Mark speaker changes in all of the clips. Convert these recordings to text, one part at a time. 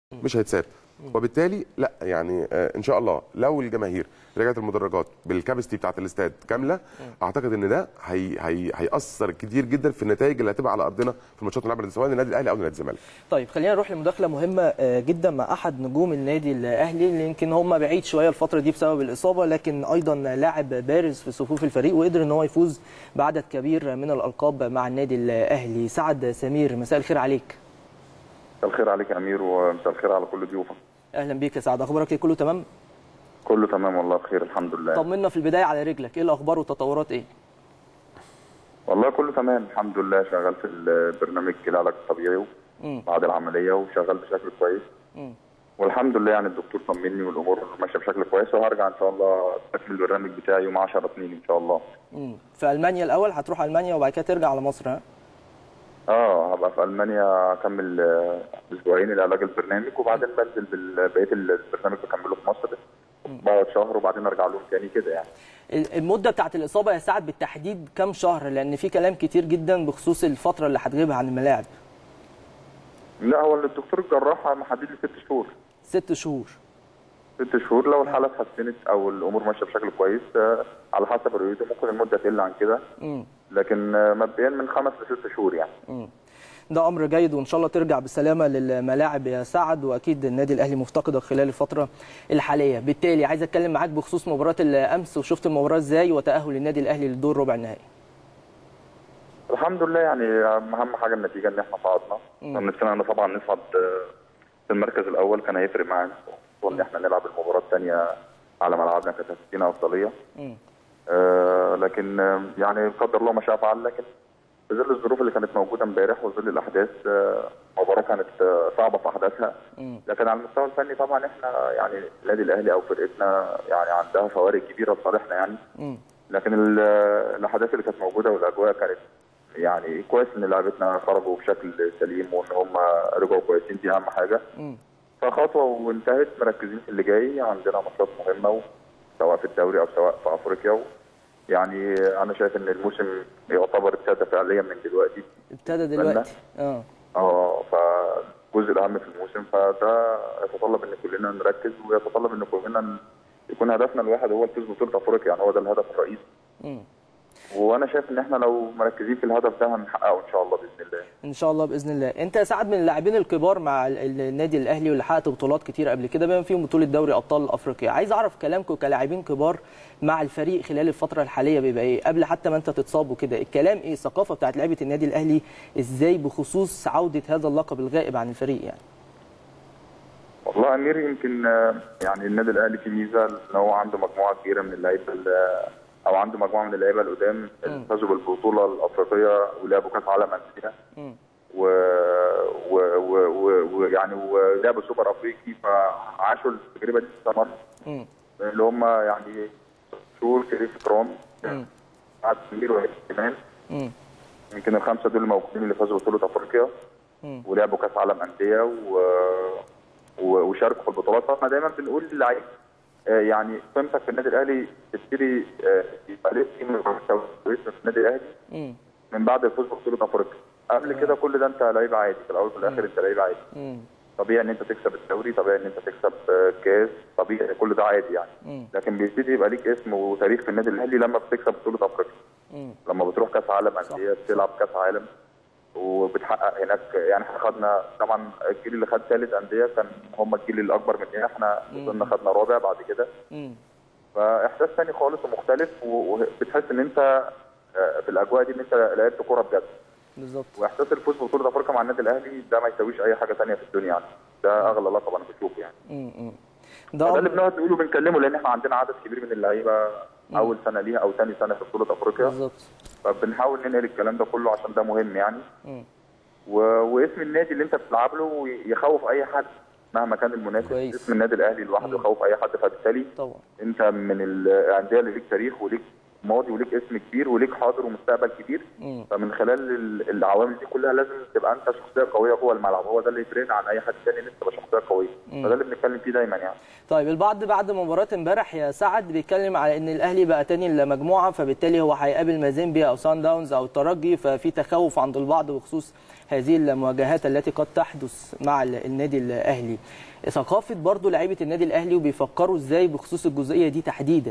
Speaker 1: مش هيتساب وبالتالي لا يعني آه، ان شاء الله لو الجماهير رجعت المدرجات بالكابستي بتاعت الاستاد كامله اعتقد ان ده هي هي هياثر كتير جدا في النتائج اللي هتبقى على ارضنا في الماتشات اللي هنلعبها سواء النادي الاهلي او نادي الزمالك
Speaker 2: طيب خلينا نروح لمداخله مهمه آه، جدا مع احد نجوم النادي الاهلي اللي يمكن هم بعيد شويه الفتره دي بسبب الاصابه لكن ايضا لاعب بارز في صفوف الفريق وقدر ان هو يفوز بعدد كبير من الالقاب مع النادي الاهلي سعد سمير مساء الخير عليك
Speaker 3: مساء الخير عليك يا امير ومساء الخير على كل ضيوفك
Speaker 2: اهلا بيك يا سعد اخبارك ايه كله تمام
Speaker 3: كله تمام والله بخير الحمد لله
Speaker 2: طمنا في البدايه على رجلك ايه الاخبار والتطورات ايه
Speaker 3: والله كله تمام الحمد لله شغال في البرنامج العلاج الطبيعي
Speaker 2: مم.
Speaker 3: بعد العمليه وشغال بشكل كويس
Speaker 2: مم.
Speaker 3: والحمد لله يعني الدكتور طمني والامور ماشيه بشكل كويس وهرجع ان شاء الله اكمل البرنامج بتاعي يوم 10 2 ان شاء الله
Speaker 2: مم. في المانيا الاول هتروح المانيا وبعد كده ترجع على مصر ها
Speaker 3: اه هبقى في المانيا اكمل آه، اسبوعين العلاج البرنامج وبعدين بنزل بقيه البرنامج بكمله في مصر بقعد شهر وبعدين ارجع لهم تاني كده يعني
Speaker 2: المده بتاعت الاصابه يا سعد بالتحديد كام شهر لان في كلام كتير جدا بخصوص الفتره اللي هتغيبها عن الملاعب
Speaker 3: لا هو الدكتور الجراح محدد لي ست شهور
Speaker 2: ست شهور
Speaker 3: ست شهور لو الحاله اتحسنت او الامور ماشيه بشكل كويس آه، على حسب رؤيته ممكن المده تقل عن كده
Speaker 2: مم.
Speaker 3: لكن آه، مبدئيا من خمس لست شهور يعني
Speaker 2: مم. ده امر جيد وان شاء الله ترجع بالسلامه للملاعب يا سعد واكيد النادي الاهلي مفتقدك خلال الفتره الحاليه بالتالي عايز اتكلم معاك بخصوص مباراه الامس وشفت المباراه ازاي وتاهل النادي الاهلي للدور ربع النهائي
Speaker 3: الحمد لله يعني اهم حاجه النتيجه ان احنا صعدنا كان نفسنا ان طبعا نصعد آه، في المركز الاول كان هيفرق معانا وان احنا نلعب المباراه الثانيه على ملعبنا كانت هتدينا افضليه
Speaker 2: مم.
Speaker 3: آه، لكن آه، يعني قدر الله ما شاء فعل لكن في ظل الظروف اللي كانت موجوده امبارح وظل الاحداث آه، المباراه كانت آه، صعبه في احداثها
Speaker 2: مم.
Speaker 3: لكن على المستوى الفني طبعا احنا يعني النادي الاهلي او فرقتنا يعني عندها فوارق كبيره لصالحنا يعني
Speaker 2: مم.
Speaker 3: لكن ال- الاحداث اللي كانت موجوده والاجواء كانت يعني كويس ان لعيبتنا خرجوا بشكل سليم وان هم رجعوا كويسين دي اهم حاجه
Speaker 2: مم.
Speaker 3: فخطوه وانتهت مركزين في اللي جاي عندنا ماتشات مهمه سواء في الدوري او سواء في افريقيا و يعني انا شايف ان الموسم يعتبر ابتدى فعليا من دلوقتي
Speaker 2: ابتدى دلوقتي اه
Speaker 3: اه فالجزء الاهم في الموسم فده يتطلب ان كلنا نركز ويتطلب ان كلنا ن- يكون هدفنا الواحد هو الفوز ببطوله افريقيا يعني هو ده الهدف الرئيسي
Speaker 2: مم.
Speaker 3: وانا شايف ان احنا لو مركزين في الهدف ده هنحققه ان شاء الله باذن الله
Speaker 2: ان شاء الله باذن الله انت يا سعد من اللاعبين الكبار مع ال- ال- النادي الاهلي واللي حققت بطولات كتير قبل كده بما فيهم بطوله دوري ابطال افريقيا عايز اعرف كلامكم كلاعبين كبار مع الفريق خلال الفتره الحاليه بيبقى ايه قبل حتى ما انت تتصاب وكده الكلام ايه الثقافه بتاعت لعيبه النادي الاهلي ازاي بخصوص عوده هذا اللقب الغائب عن الفريق يعني
Speaker 3: والله امير يمكن آه، يعني النادي الاهلي فيه ميزه ان هو عنده مجموعه كبيره من اللعيبه ال- او عنده مجموعه من اللعيبه القدام اللي فازوا بالبطوله الافريقيه ولعبوا كاس عالم انديه
Speaker 2: مم.
Speaker 3: و و و و- ويعني ولعبوا سوبر افريقي فعاشوا التجربه دي استمر
Speaker 2: مم.
Speaker 3: اللي هم يعني شهور شريف اكرام
Speaker 2: مم.
Speaker 3: قعد كبير وهيب كمان
Speaker 2: مم.
Speaker 3: يمكن الخمسه دول الموجودين اللي فازوا ببطوله افريقيا
Speaker 2: مم.
Speaker 3: ولعبوا كاس عالم انديه و... و... وشاركوا في البطولات فاحنا دايما بنقول للعيب آه، يعني قيمتك في النادي الاهلي تبتدي آه، يبقى ليك قيمه كويسه في النادي الاهلي
Speaker 2: مم.
Speaker 3: من بعد الفوز ببطوله افريقيا قبل كده كل ده انت لعيب عادي في الاول وفي الاخر انت لعيب عادي
Speaker 2: مم.
Speaker 3: طبيعي ان انت تكسب الدوري طبيعي ان انت تكسب آه، كاس طبيعي كل ده عادي يعني
Speaker 2: مم.
Speaker 3: لكن بيبتدي يبقى ليك اسم وتاريخ في النادي الاهلي لما بتكسب بطوله افريقيا
Speaker 2: مم.
Speaker 3: لما بتروح كاس عالم انديه بتلعب كاس عالم وبتحقق هناك يعني احنا خدنا طبعا الجيل اللي خد ثالث انديه كان هم الجيل الاكبر مننا احنا وصلنا خدنا رابع بعد كده
Speaker 2: مم.
Speaker 3: فاحساس ثاني خالص ومختلف و- وبتحس ان انت آه، في الاجواء دي ان انت لعبت كوره بجد
Speaker 2: بالظبط
Speaker 3: واحساس الفوز ببطوله افريقيا مع النادي الاهلي ده ما يساويش اي حاجه ثانيه في الدنيا يعني ده اغلى لقب انا بشوفه يعني
Speaker 2: مم. مم.
Speaker 3: ده
Speaker 2: ده
Speaker 3: اللي
Speaker 2: أمر-
Speaker 3: بنقعد نقوله بنكلمه لان احنا عندنا عدد كبير من اللعيبه اول سنه ليها او ثاني سنه في بطوله افريقيا
Speaker 2: بالظبط
Speaker 3: فبنحاول ننقل الكلام ده كله عشان ده مهم يعني
Speaker 2: مم.
Speaker 3: و... واسم النادي اللي انت بتلعب له يخوف اي حد مهما كان المنافس
Speaker 2: كويس.
Speaker 3: اسم النادي الاهلي لوحده يخوف اي حد فبالتالي
Speaker 2: طبعا
Speaker 3: انت من الانديه اللي ليك تاريخ وليك ماضي وليك اسم كبير وليك حاضر ومستقبل كبير
Speaker 2: مم.
Speaker 3: فمن خلال ال- العوامل دي كلها لازم تبقى انت شخصيه قويه جوه الملعب هو ده اللي يفرقنا عن اي حد تاني ان انت تبقى شخصيه قويه فده اللي بنتكلم فيه دايما يعني
Speaker 2: طيب البعض بعد مباراة امبارح يا سعد بيتكلم على ان الاهلي بقى تاني المجموعة فبالتالي هو هيقابل مازيمبيا او سان داونز او الترجي ففي تخوف عند البعض بخصوص هذه المواجهات التي قد تحدث مع ال- النادي الاهلي ثقافه برضو لعيبه النادي الاهلي وبيفكروا ازاي بخصوص الجزئيه دي تحديدا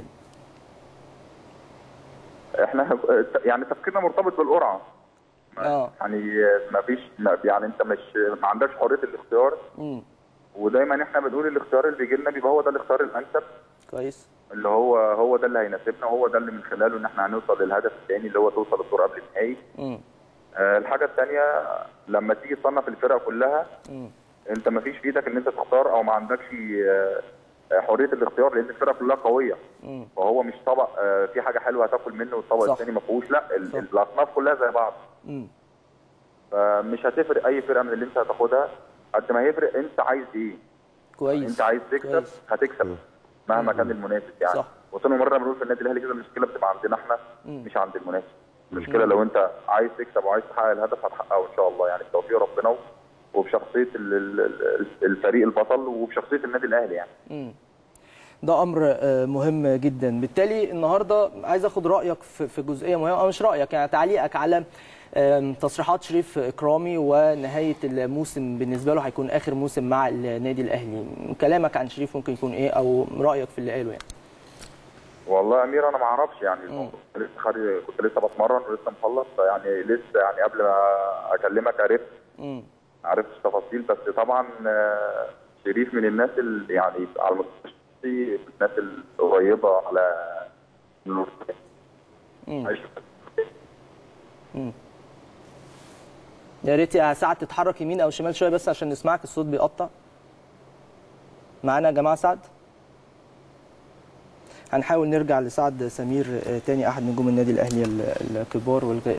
Speaker 3: احنا يعني تفكيرنا مرتبط بالقرعه
Speaker 2: اه
Speaker 3: يعني ما فيش ما يعني انت مش ما عندكش حريه الاختيار
Speaker 2: امم
Speaker 3: ودايما احنا بنقول الاختيار اللي بيجي لنا بيبقى هو ده الاختيار الانسب
Speaker 2: كويس
Speaker 3: اللي هو هو ده اللي هيناسبنا وهو ده اللي من خلاله ان احنا هنوصل للهدف الثاني اللي هو توصل الدور قبل النهائي
Speaker 2: امم
Speaker 3: آه، الحاجه الثانيه لما تيجي تصنف الفرق كلها
Speaker 2: امم
Speaker 3: انت ما فيش في ايدك ان انت تختار او ما عندكش آه، آه، حريه الاختيار لان الفرق كلها قويه
Speaker 2: امم
Speaker 3: وهو مش طبق آه، في حاجه حلوه هتاكل منه والطبق
Speaker 2: صح.
Speaker 3: الثاني ما فيهوش لا ال-
Speaker 2: صح.
Speaker 3: الاصناف كلها زي بعض
Speaker 2: امم
Speaker 3: فمش هتفرق اي فرقه من اللي انت هتاخدها قد ما هيفرق انت عايز ايه
Speaker 2: كويس
Speaker 3: انت عايز تكسب
Speaker 2: كويس.
Speaker 3: هتكسب مهما كان المنافس يعني
Speaker 2: صح.
Speaker 3: وطول مره بنقول في النادي الاهلي كده المشكله بتبقى عندنا احنا مش عند المنافس المشكله لو انت عايز تكسب وعايز تحقق الهدف هتحققه ان شاء الله يعني بتوفيق ربنا و- وبشخصيه ال- ال- ال- الفريق البطل وبشخصيه النادي الاهلي يعني
Speaker 2: مم. ده امر آه، مهم جدا بالتالي النهارده عايز اخد رايك في في جزئيه مهمه او مش رايك يعني تعليقك على آم، تصريحات شريف اكرامي ونهايه الموسم بالنسبه له هيكون اخر موسم مع النادي الاهلي كلامك عن شريف ممكن يكون ايه او رايك في اللي قاله يعني
Speaker 3: والله يا امير انا ما اعرفش يعني كنت لسه خارج كنت لسه بتمرن ولسه مخلص فيعني لسه يعني قبل ما اكلمك عرفت
Speaker 2: مم.
Speaker 3: ما عرفتش تفاصيل بس طبعا آه، شريف من الناس اللي يعني على المستوى الشخصي من الناس القريبه على
Speaker 2: مم. يا ريت يا سعد تتحرك يمين او شمال شويه بس عشان نسمعك الصوت بيقطع معانا يا جماعه سعد هنحاول نرجع لسعد سمير آه، تاني احد نجوم النادي الاهلي ال- الكبار والغ-